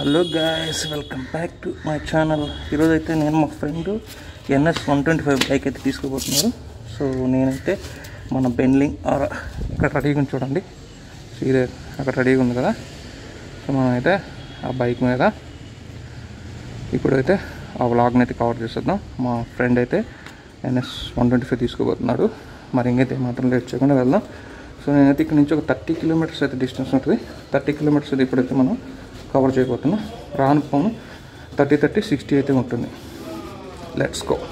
Hello guys welcome back to my channel ఈరోజు అయితే నేను మా friend NS one twenty five bike అయితే తీసుకోబోతున్నారు సో నేనైతే మన బెన్లింగ్ ఆర్ ఇక్కడ రెడీగా ఉంది చూడండి ఇదే అక్కడ రెడీగా ఉంది కదా సో మనమైతే ఆ బైక్ మీద ఇప్పుడైతే ఆ వ్లాగ్ని అయితే కవర్ చేసేద్దాం మా ఫ్రెండ్ అయితే ఎన్ఎస్ వన్ ట్వంటీ ఫైవ్ తీసుకోబోతున్నాడు మరి ఇంకైతే మాత్రం లేట్ చేయకుండా వెళ్దాం సో నేనైతే ఇక్కడ నుంచి ఒక థర్టీ కిలోమీటర్స్ అయితే డిస్టెన్స్ ఉంటుంది థర్టీ కిలోమీటర్స్ అయితే ఇప్పుడైతే మనం కవర్ చేయబోతున్నాం రాను పోను థర్టీ థర్టీ సిక్స్టీ అయితే ఉంటుంది లెట్స్ గో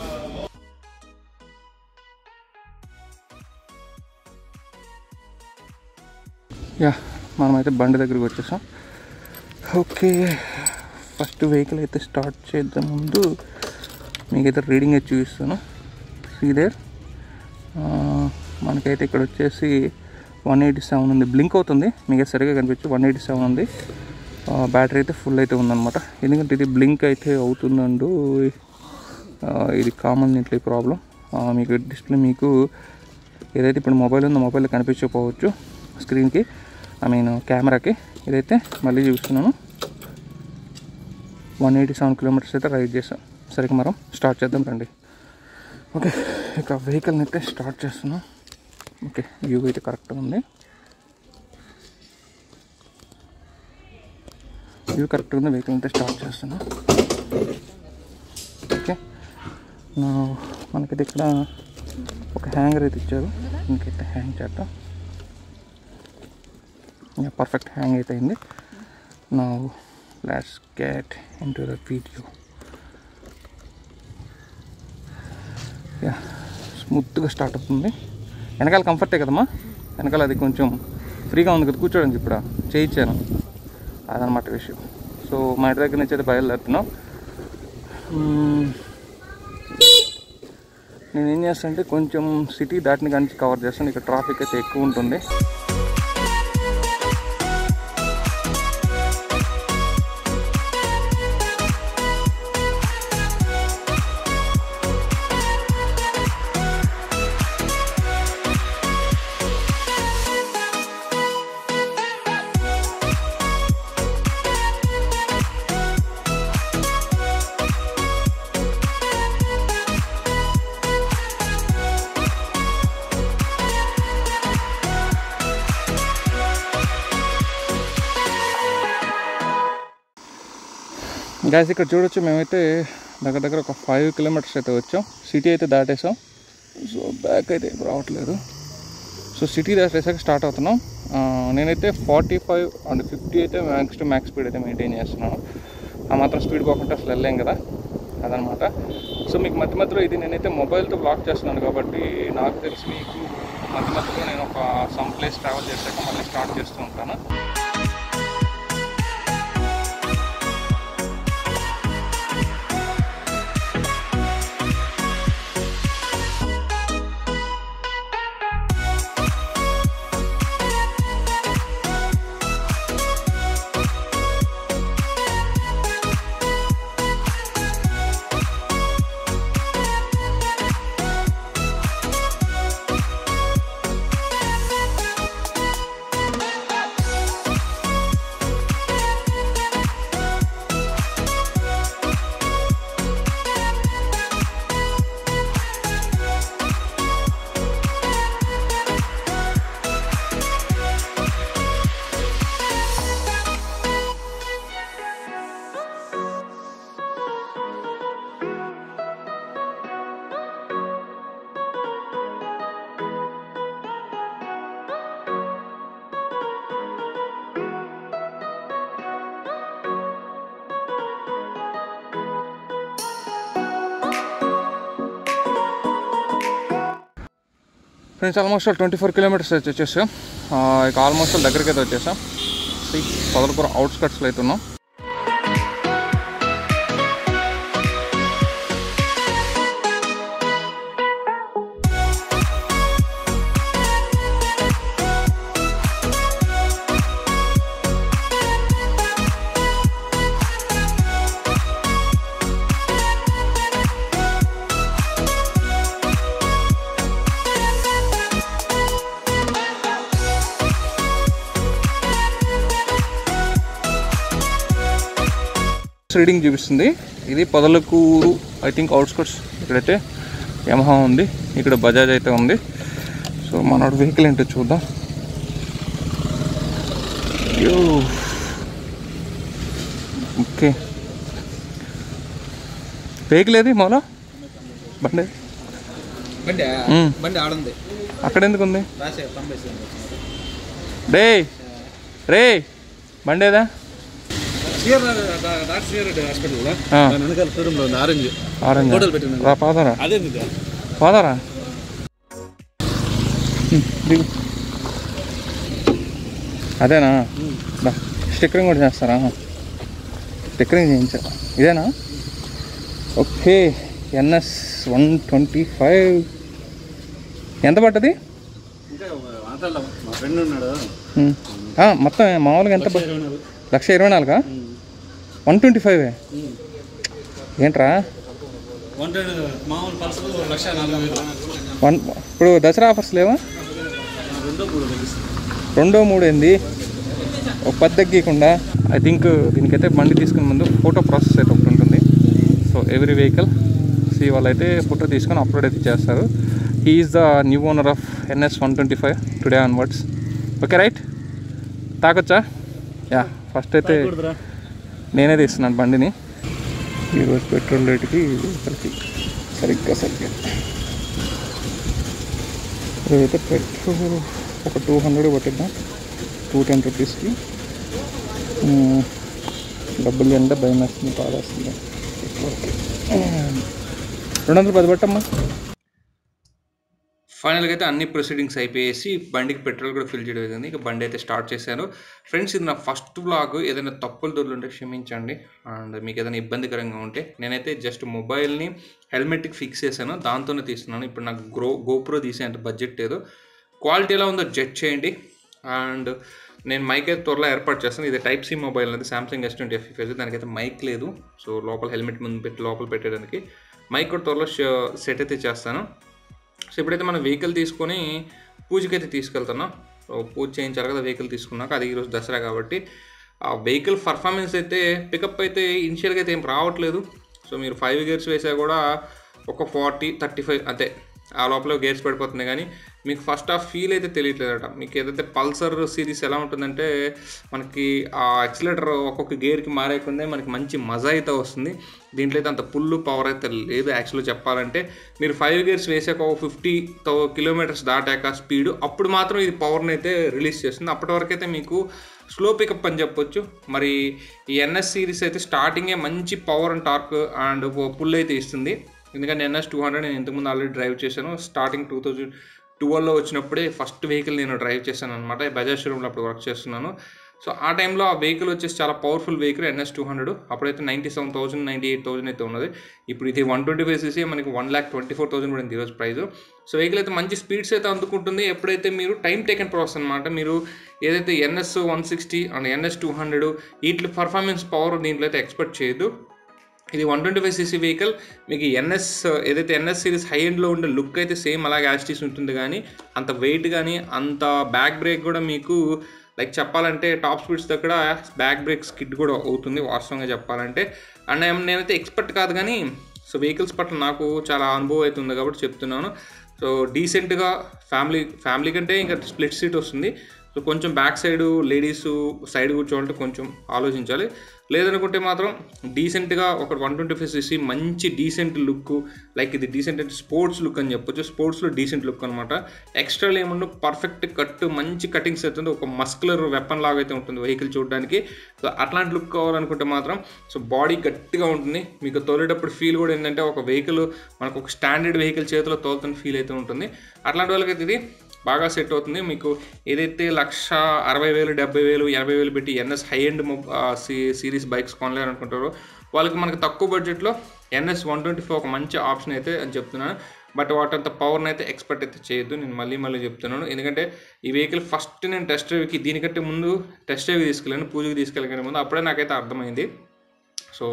యా మనమైతే బండి దగ్గరికి వచ్చేసాం ఓకే ఫస్ట్ వెహికల్ అయితే స్టార్ట్ చేద్దాం ముందు మీకైతే రీడింగ్ అయితే చూపిస్తాను సీదేర్ మనకైతే ఇక్కడ వచ్చేసి వన్ ఎయిటీ సెవెన్ ఉంది బ్లింక్ అవుతుంది మీకు సరిగా కనిపించి వన్ ఎయిటీ సెవెన్ ఉంది బ్యాటరీ అయితే ఫుల్ అయితే ఉందన్నమాట ఎందుకంటే ఇది బ్లింక్ అయితే అవుతుందండు ఆ, ఇది కామన్ దీంట్లో ఈ ప్రాబ్లం మీకు డిస్ప్లే మీకు ఏదైతే ఇప్పుడు మొబైల్ ఉందో మొబైల్లో కనిపించకపోవచ్చు స్క్రీన్కి ఐ మీన్ కెమెరాకి ఇదైతే మళ్ళీ చూస్తున్నాను వన్ ఎయిటీ సెవెన్ కిలోమీటర్స్ అయితే రైడ్ చేసాం సరిగ్గా మనం స్టార్ట్ చేద్దాం రండి ఓకే ఇక వెహికల్ని అయితే స్టార్ట్ చేస్తున్నాం ఓకే వ్యూ అయితే కరెక్ట్గా ఉంది వ్యూ కరెక్ట్గా ఉంది వెహికల్ అయితే స్టార్ట్ చేస్తున్నాం ఓకే నా మనకైతే ఇక్కడ ఒక హ్యాంగర్ అయితే ఇచ్చారు ఇంకైతే హ్యాంగ్ చేద్దాం పర్ఫెక్ట్ హ్యాంగ్ అయితే అయింది నా let's get into the video yeah స్మూత్గా స్టార్ట్ అవుతుంది వెనకాల కంఫర్టే కదమ్మా వెనకాల అది కొంచెం ఫ్రీగా ఉంది కదా కూర్చోడానికి ఇప్పుడు చేయించాను అదనమాట విషయం సో మా ఇంటి దగ్గర నుంచి అయితే బయలుదేరుతున్నాం మ్మ్. నేను ఏం చేస్తానంటే కొంచెం సిటీ దాటిని కానీ కవర్ చేస్తాను ఇక్కడ ట్రాఫిక్ అయితే ఎక్కువ ఉంటుంది గ్యాస్ ఇక్కడ చూడొచ్చు మేమైతే దగ్గర దగ్గర ఒక ఫైవ్ కిలోమీటర్స్ అయితే వచ్చాం సిటీ అయితే దాటేసాం సో బ్యాక్ అయితే ఏం రావట్లేదు సో సిటీ దాటేసాక స్టార్ట్ అవుతున్నాం ఆ, నేనైతే ఫార్టీ ఫైవ్ అండ్ ఫిఫ్టీ అయితే మ్యాక్స్ టు మ్యాక్స్ స్పీడ్ అయితే మెయింటైన్ చేస్తున్నాను ఆ మాత్రం స్పీడ్ పోకుండా అసలు వెళ్ళలేం కదా అదనమాట సో మీకు మధ్య మధ్యలో ఇది నేనైతే మొబైల్తో బ్లాక్ చేస్తున్నాను కాబట్టి నాకు తెలిసి మీకు మధ్య మధ్యలో నేను ఒక సమ్ ప్లేస్ ట్రావెల్ చేశాక మళ్ళీ స్టార్ట్ చేస్తూ ఉంటాను friends almost twenty four kilometres అయితే వచ్చేసాం ఆ, ఇక ఆల్మోస్ట్ దగ్గరికి అయితే వచ్చేసాం పదలపురం అవుట్స్కట్స్లో అయితే ఉన్నాం రీడింగ్ చూపిస్తుంది ఇది పొదలకూరు ఐ థింక్ అవుట్స్కట్స్ ఇక్కడైతే యమహా ఉంది ఇక్కడ బజాజ్ అయితే ఉంది సో మనోడు వెహికల్ ఏంటో చూద్దాం యో ఓకే వెహికల్ ఏది మౌలా బండి బండి మ్మ్. బండి ఆడుంది అక్కడ ఎందుకు ఉంది రాసే తొంభై డే రే బండి ఏదా సిఆర్ డాక్టర్ సిఆర్ రెడ్డి హాస్పిటల్లో ఆ. దాని వెనకాల షోరూంలో ఉంది ఆరెంజ్ ఆరెంజ్ ఫోటోలు పెట్టినాను రా పాదరా అదే ఇది పోదారా హ్మ్, దిగు అదేనా దా స్టిక్కరింగ్ కూడా చేస్తారా స్టిక్కరింగ్ చేయించా ఇదేనా okay NS one twenty five ఎంత పట్టది ఇంకా మాట్లాడలా మా ఫ్రెండ్ ఉన్నాడు హ్మ్. ఆ, మొత్తం మామూలుగా ఎంత ప- ఇరవై నాలుగు. లక్ష ఇరవై నాలుగా మ్మ్. వన్ ట్వంటీ ఫైవ్ మ్మ్. ఏంట్రా వన్ టెన్ మామూలు పల్సర్ లక్ష నాలుగు వేలు వన్ ఇప్పుడు దసరా ఆఫర్స్ లేవా రెండో మూడు తగ్గిస్తుంది రెండో మూడు ఏంది ఒక పది తగ్గకుండా ఐ థింక్ దీనికైతే బండి తీసుకునే ముందు ఫోటో ప్రాసెస్ అయితే ఒకటి ఉంటుంది సో ఎవ్రీ వెహికల్ సి వాళ్ళైతే ఫోటో తీసుకొని అప్లోడ్ అయితే చేస్తారు he is the new owner of NS one twenty five today onwards okay right తాకొచ్చా యా ఫస్ట్ అయితే కుదరా నేనే తీస్తున్నాను బండిని ఈరోజు పెట్రోల్ రేటుకి వెహికల్కి సరిగ్గా సరిగ్గా ఇదైతే పెట్రోల్ ఒక టూ హండ్రెడ్ పట్టిద్దాం టూ టెన్ రూపీస్కి మ్మ్. డబ్బులు ఎండ భయం వేస్తుంది బాగా వేస్తుంది పెట్రోల్కి రెండు వందలు పది పట్టమ్మా ఫైనల్గా అయితే అన్ని ప్రొసీడింగ్స్ అయిపోయేసి బండికి పెట్రోల్ కూడా ఫిల్ చేయడం జరిగింది ఇక బండి అయితే స్టార్ట్ చేశాను ఫ్రెండ్స్ ఇది నా ఫస్ట్ బ్లాగ్ ఏదైనా తప్పులు దొరులు ఉంటే క్షమించండి అండ్ మీకు ఏదైనా ఇబ్బందికరంగా ఉంటే నేనైతే జస్ట్ మొబైల్ని హెల్మెట్కి ఫిక్స్ చేశాను దాంతోనే తీస్తున్నాను ఇప్పుడు నాకు గ్రో గోప్రో తీసే అంత బడ్జెట్ లేదు క్వాలిటీ ఎలా ఉందో జడ్జ్ చేయండి అండ్ నేను మైక్ అయితే త్వరలో ఏర్పాటు చేస్తాను ఇది టైప్ సి మొబైల్ అనేది సామ్సంగ్ ఎస్ ట్వంటీ ఎఫ్ దానికైతే మైక్ లేదు సో లోపల హెల్మెట్ ముందు పెట్టి లోపల పెట్టేదానికి మైక్ కూడా త్వరలో సెట్ అయితే చేస్తాను సో ఇప్పుడైతే మనం వెహికల్ తీసుకొని పూజకి అయితే తీసుకెళ్తున్నాం సో పూజ చేయించాలి కదా వెహికల్ తీసుకున్నాక అది ఈరోజు దసరా కాబట్టి ఆ వెహికల్ పర్ఫార్మెన్స్ అయితే పికప్ అయితే ఇనిషియల్గా అయితే ఏం రావట్లేదు సో మీరు ఫైవ్ గేర్స్ వేసా కూడా ఒక ఫార్టీ థర్టీ ఫైవ్ అంతే ఆ లోపల గేర్స్ పడిపోతుంది కానీ మీకు ఫస్ట్ ఆ ఫీల్ అయితే తెలియట్లేదట మీకు ఏదైతే పల్సర్ సిరీస్ ఎలా ఉంటుందంటే మనకి ఆ యాక్సిలేటర్ ఒక్కొక్క గేర్కి మారేకుందే మనకి మంచి మజా అయితే వస్తుంది దీంట్లో అయితే అంత పుల్లు పవర్ అయితే లేదు యాక్చువల్గా చెప్పాలంటే మీరు ఫైవ్ గేర్స్ వేసాక ఒక ఫిఫ్టీ కిలోమీటర్స్ దాటాక స్పీడ్ అప్పుడు మాత్రం ఇది పవర్ని అయితే రిలీజ్ చేస్తుంది అప్పటి వరకు అయితే మీకు స్లో పికప్ అని చెప్పొచ్చు మరి ఈ ఎన్ఎస్ సిరీస్ అయితే స్టార్టింగే మంచి power and torque and pull అయితే ఇస్తుంది ఎందుకంటే ఎన్ఎస్ టూ హండ్రెడ్ నేను ఇంతకుముందు ఆల్రెడీ డ్రైవ్ చేశాను స్టార్టింగ్ టూ థౌజండ్ ట్వెల్వ్లో వచ్చినప్పుడే ఫస్ట్ వెహికల్ నేను డ్రైవ్ చేశాను అనమాట బజాజ్ షోరూమ్లో అప్పుడు వర్క్ చేస్తున్నాను సో ఆ టైంలో ఆ వెహికల్ వచ్చేసి చాలా powerful vehicle NS two hundred అప్పుడైతే ninety seven thousand ninety eight thousand అయితే ఉన్నది ఇప్పుడు ఇది వన్ ట్వంటీ ఫైవ్ సీసీ మనకి one lakh twenty four thousand పడింది ఈరోజు ప్రైస్ సో వెహికల్ అయితే మంచి స్పీడ్స్ అయితే అందుకుంటుంది ఎప్పుడైతే మీరు టైం టేకెన్ ప్రాసెస్ అనమాట మీరు ఏదైతే NS one sixty and NS two hundred వీటి పర్ఫార్మెన్స్ పవర్ దీంట్లో అయితే ఎక్స్పెక్ట్ చేయదు ఇది one twenty five CC vehicle మీకు ఎన్ఎస్ ఏదైతే ఎన్ఎస్ సిరీస్ హై ఎండ్లో ఉండే లుక్ అయితే సేమ్ అలాగే యాస్టీస్ ఉంటుంది కానీ అంత వెయిట్ కానీ అంత బ్యాక్ బ్రేక్ కూడా మీకు లైక్ చెప్పాలంటే టాప్ స్పీడ్స్ దగ్గర బ్యాక్ బ్రేక్ స్కిడ్ కూడా అవుతుంది వాస్తవంగా చెప్పాలంటే అండ్ నేనైతే ఎక్స్పర్ట్ కాదు కానీ సో వెహికల్స్ పట్ల నాకు చాలా అనుభవం అయితే ఉంది కాబట్టి చెప్తున్నాను సో డీసెంట్గా ఫ్యామిలీ ఫ్యామిలీ కంటే ఇంకా స్ప్లిట్ సీట్ వస్తుంది సో కొంచెం బ్యాక్ సైడ్ లేడీస్ సైడ్ కూర్చోవాలంటే కొంచెం ఆలోచించాలి లేదనుకుంటే మాత్రం డీసెంట్గా ఒక వన్ ట్వంటీ ఫైవ్ సీసీ మంచి డీసెంట్ లుక్ లైక్ ఇది డీసెంట్ అంటే స్పోర్ట్స్ లుక్ అని చెప్పొచ్చు స్పోర్ట్స్లో డీసెంట్ లుక్ అనమాట ఎక్స్ట్రా ఏముండో పర్ఫెక్ట్ కట్ మంచి కటింగ్స్ అవుతుంది ఒక మస్కులర్ వెపన్ లాగా అయితే ఉంటుంది వెహికల్ చూడడానికి సో అట్లాంటి లుక్ కావాలనుకుంటే మాత్రం సో బాడీ గట్టిగా ఉంటుంది మీకు తోలేటప్పుడు ఫీల్ కూడా ఏంటంటే ఒక వెహికల్ మనకు ఒక స్టాండర్డ్ వెహికల్ చేతిలో తోలుతున్న ఫీల్ అయితే ఉంటుంది అట్లాంటి వాళ్ళకైతే ఇది బాగా సెట్ అవుతుంది మీకు ఏదైతే లక్ష అరవై వేలు డెబ్బై వేలు ఎనభై వేలు పెట్టి NS high end series bikes కొనలేరనుకుంటారో వాళ్ళకి మనకి తక్కువ బడ్జెట్లో ఎన్ఎస్ వన్ ట్వంటీ ఫోర్ ఒక మంచి ఆప్షన్ అయితే అని చెప్తున్నాను బట్ వాటంత పవర్ని అయితే ఎక్స్పెక్ట్ అయితే చేయొద్దు నేను మళ్ళీ మళ్ళీ చెప్తున్నాను ఎందుకంటే ఈ వెహికల్ ఫస్ట్ నేను టెస్ట్ డ్రైవ్కి దీనికంటే ముందు టెస్ట్ డ్రైవ్ తీసుకెళ్ళాను పూజకి తీసుకెళ్ళగానే ముందు అప్పుడే నాకైతే అర్థమైంది సో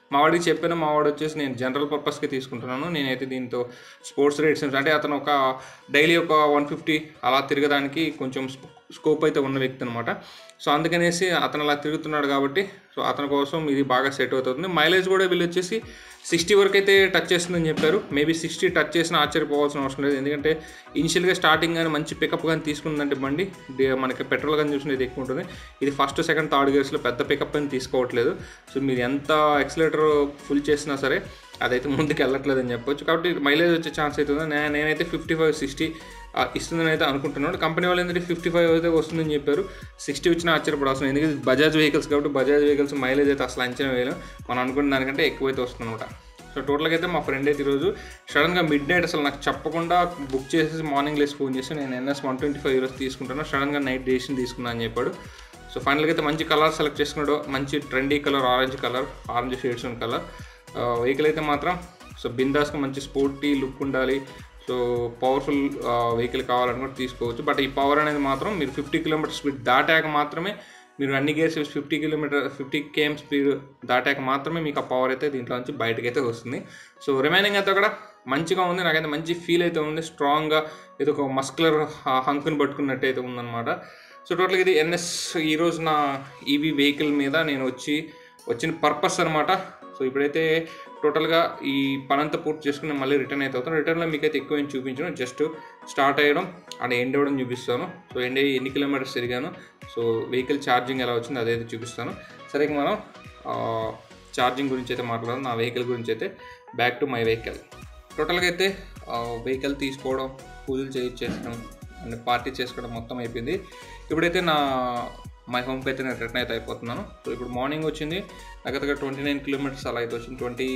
మా వాడికి చెప్పాను మా వాడు వచ్చేసి నేను జనరల్ పర్పస్కి తీసుకుంటున్నాను నేనైతే దీంతో స్పోర్ట్స్ రేట్స్ అంటే అతను ఒక డైలీ ఒక వన్ ఫిఫ్టీ అలా తిరగడానికి కొంచెం స్కోప్ అయితే ఉన్న వ్యక్తి అనమాట సో అందుకనేసి అతను అలా తిరుగుతున్నాడు కాబట్టి సో అతని కోసం ఇది బాగా సెట్ అవుతుంది మైలేజ్ కూడా వీళ్ళు వచ్చేసి సిక్స్టీ వరకు అయితే టచ్ చేస్తుందని చెప్పారు మేబీ సిక్స్టీ టచ్ చేసినా ఆశ్చర్యపోవాల్సిన అవసరం లేదు ఎందుకంటే ఇనిషియల్గా స్టార్టింగ్ కానీ మంచి పికప్ కానీ తీసుకుందంటే బండి డి- మనకి పెట్రోల్ కానీ చూసినది ఎక్కువ ఉంటుంది ఇది ఫస్ట్ సెకండ్ థర్డ్ గేర్స్లో పెద్ద పికప్ అని తీసుకోవట్లేదు సో మీరు ఎంత ఎక్సలేటర్ ఫుల్ చేసినా సరే అదైతే ముందుకు వెళ్ళట్లేదు అని చెప్పొచ్చు కాబట్టి మైలేజ్ వచ్చే ఛాన్స్ అవుతుంది నే- నేనైతే ఫిఫ్టీ ఫైవ్ సిక్స్టీ ఇస్తుందని అయితే అనుకుంటున్నాను కంపెనీ వాళ్ళు ఏంటంటే ఫిఫ్టీ ఫైవ్ అయితే వస్తుందని చెప్పారు సిక్స్టీ వచ్చినా ఆశ్చర్యపడాల్సిన ఎందుకంటే ఇది బజాజ్ వెహికల్స్ కాబట్టి బజాజ్ వెహికల్స్ మైలేజ్ అయితే అసలు అంచనా వేయలేం మనం అనుకున్న దానికంటే ఎక్కువైతే వస్తుంది అనమాట సో టోటల్గా అయితే మా ఫ్రెండ్ అయితే ఈరోజు సడన్గా మిడ్ నైట్ అసలు నాకు చెప్పకుండా బుక్ చేసేసి మార్నింగ్ లేసి ఫోన్ చేసి నేను ఎన్ఎస్ వన్ ట్వంటీ ఫైవ్ ఈరోజు తీసుకుంటాను సడన్గా నైట్ డేషన్ తీసుకున్నా అని చెప్పాడు సో ఫైనల్గా అయితే మంచి కలర్ సెలెక్ట్ చేసుకున్నాడు మంచి trendy colour orange colour orange shades ఉన్న కలర్ వెహికల్ అయితే మాత్రం సో బిందాస్గా మంచి స్పోర్టీ లుక్ ఉండాలి సో పవర్ఫుల్ వెహికల్ కావాలనుకుంటే తీసుకోవచ్చు బట్ ఈ పవర్ అనేది మాత్రం మీరు ఫిఫ్టీ కిలోమీటర్ స్పీడ్ దాటాక మాత్రమే మీరు అన్ని gears fifty kilometre fifty KM speed దాటాక మాత్రమే మీకు ఆ పవర్ అయితే దీంట్లో నుంచి బయటకు అయితే వస్తుంది సో రిమైనింగ్ అయితే కూడా మంచిగా ఉంది నాకైతే మంచి ఫీల్ అయితే ఉంది స్ట్రాంగ్గా ఏదో ఒక మస్కులర్ హంకుని పట్టుకున్నట్టు అయితే ఉందన్నమాట సో టోటల్గా ఇది ఎన్ఎస్ ఈరోజు నా ఈవీ వెహికల్ మీద నేను వచ్చి వచ్చిన పర్పస్ అనమాట సో ఇప్పుడైతే టోటల్గా ఈ పనంతా పూర్తి చేసుకుని మళ్ళీ రిటర్న్ అయితే అవుతాను రిటర్న్లో మీకైతే ఎక్కువ ఏం చూపించను జస్ట్ స్టార్ట్ అయ్యడం అండ్ ఎండ్ అవ్వడం చూపిస్తాను సో ఎండ్ అయ్యి ఎన్ని కిలోమీటర్స్ తిరిగాను సో వెహికల్ ఛార్జింగ్ ఎలా వచ్చింది అదైతే చూపిస్తాను సరే ఇక మనం ఛార్జింగ్ గురించి అయితే మాట్లాడదాం నా వెహికల్ గురించి అయితే బ్యాక్ టు మై వెహికల్ టోటల్గా అయితే వెహికల్ తీసుకోవడం పూజలు చేయించేసడం అండ్ పార్టీ చేసుకోవడం మొత్తం అయిపోయింది ఇప్పుడైతే నా మై హోమ్కి అయితే నేను రిటర్న్ అయితే అయిపోతున్నాను సో ఇప్పుడు మార్నింగ్ వచ్చింది దగ్గర ట్వంటీ నైన్ కిలోమీటర్స్ అలా అయితే వచ్చింది ట్వంటీ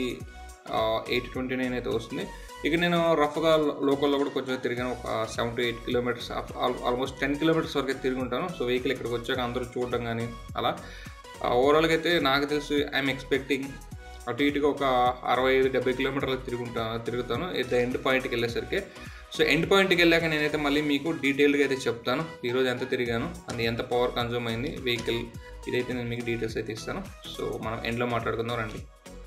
ఎయిట్ ట్వంటీ నైన్ అయితే వస్తుంది ఇక నేను రఫ్గా లోకల్లో కూడా కొంచెం తిరిగాను ఒక seven to eight kilometres almost ten kilometres వరకు అయితే తిరిగి ఉంటాను సో వెహికల్ ఇక్కడికి వచ్చాక అందరూ చూడడం కానీ అలా ఓవరాల్గా అయితే నాకు తెలిసి ఐఎమ్ ఎక్స్పెక్టింగ్ అటు ఇటుగా ఒక అరవై ఐదు డెబ్బై కిలోమీటర్లు తిరుగుంటా తిరుగుతాను ఎట్ ద ఎండ్ పాయింట్కి వెళ్ళేసరికి సో ఎండ్ పాయింట్కి వెళ్ళాక నేనైతే మళ్ళీ మీకు డీటెయిల్గా అయితే చెప్తాను ఈరోజు ఎంత తిరిగాను అది ఎంత పవర్ కన్జ్యూమ్ అయింది వెహికల్ ఇదైతే నేను మీకు డీటెయిల్స్ అయితే ఇస్తాను సో మనం ఎండ్లో మాట్లాడుకుందాం రండి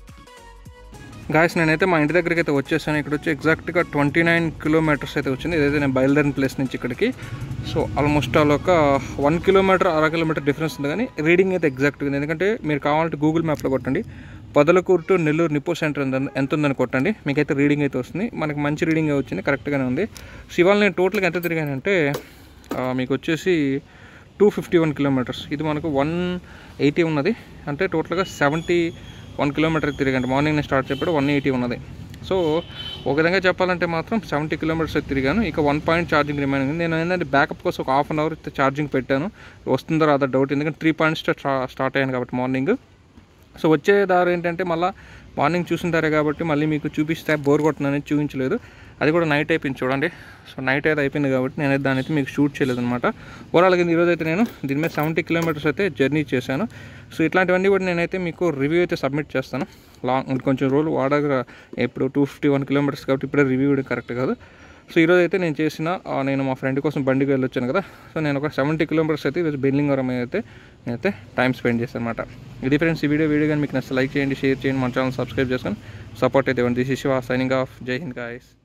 గాయస్ నేనైతే మా ఇంటి దగ్గరికి అయితే వచ్చేసాను ఇక్కడ వచ్చి ఎగ్జాక్ట్గా ట్వంటీ నైన్ కిలోమీటర్స్ అయితే వచ్చింది ఇదైతే నేను బయలుదేరిన ప్లేస్ నుంచి ఇక్కడికి సో ఆల్మోస్ట్ ఆల్ ఒక వన్ కిలోమీటర్ అర కిలోమీటర్ డిఫరెన్స్ ఉంది కానీ రీడింగ్ అయితే ఎగ్జాక్ట్గా ఉంది ఎందుకంటే మీరు కావాలంటే గూగుల్ మ్యాప్లో కొట్టండి Podalakuru to Nellore Nippo centre ఎంత ఎంత ఉందని కొట్టండి మీకైతే రీడింగ్ అయితే వస్తుంది మనకి మంచి రీడింగ్ వచ్చింది కరెక్ట్గానే ఉంది సో ఇవాళ నేను టోటల్గా ఎంత తిరిగానంటే ఆ, మీకు వచ్చేసి టూ ఫిఫ్టీ వన్ కిలోమీటర్స్ ఇది మనకు వన్ ఎయిటీ ఉన్నది అంటే టోటల్గా సెవెంటీ వన్ కిలోమీటర్ తిరిగండి మార్నింగ్ నేను స్టార్ట్ చెప్పాడు వన్ ఎయిటీ ఉన్నది సో ఒక విధంగా చెప్పాలంటే మాత్రం సెవెంటీ కిలోమీటర్స్ అయితే తిరిగాను ఇక వన్ పాయింట్ ఛార్జింగ్ రిమైనింగ్ ఉంది నేను ఏంటంటే బ్యాకప్ కోసం ఒక హాఫ్ అన్ అవర్ ఛార్జింగ్ పెట్టాను వస్తుందో రాదో డౌట్ ఎందుకంటే త్రీ పాయింట్స్ స్టార్ట్ అయ్యాను కాబట్టి మార్నింగ్ సో వచ్చే దారి ఏంటంటే మళ్ళీ మార్నింగ్ చూసిన దారే కాబట్టి మళ్ళీ మీకు చూపిస్తే బోర్ కొట్టిననేది చూపించలేదు అది కూడా నైట్ అయిపోయింది చూడండి సో నైట్ అయితే అయిపోయింది కాబట్టి నేను దాని అయితే మీకు షూట్ చేయలేదు అనమాట ఓవరాల్గా ఈరోజు అయితే నేను దీని మీద సెవెంటీ కిలోమీటర్స్ అయితే జర్నీ చేశాను సో ఇట్లాంటివన్నీ కూడా నేనైతే మీకు రివ్యూ అయితే సబ్మిట్ చేస్తాను లాంగ్ కొంచెం రోజులు వాడగా ఇప్పుడు టూ ఫిఫ్టీ వన్ కిలోమీటర్స్ కాబట్టి ఇప్పుడే రివ్యూ కూడా కరెక్ట్ కాదు సో ఈరోజు అయితే నేను చేసిన ఆ, నేను మా ఫ్రెండ్ కోసం బండికి వెళ్ళొచ్చాను కదా సో నేను ఒక సెవెంటీ కిలోమీటర్స్ అయితే ఈరోజు బెల్లింగరం అయితే నేనైతే టైం స్పెండ్ చేశాను అనమాట ఇది ఫ్రెండ్స్ ఈ వీడియో వీడియో కానీ మీకు నచ్చితే లైక్ చేయండి షేర్ చేయండి మన ఛానల్ సబ్స్క్రైబ్ చేసుకొని సపోర్ట్ అయితే ఇవ్వండి this is Shiva signing off Jai Hind guys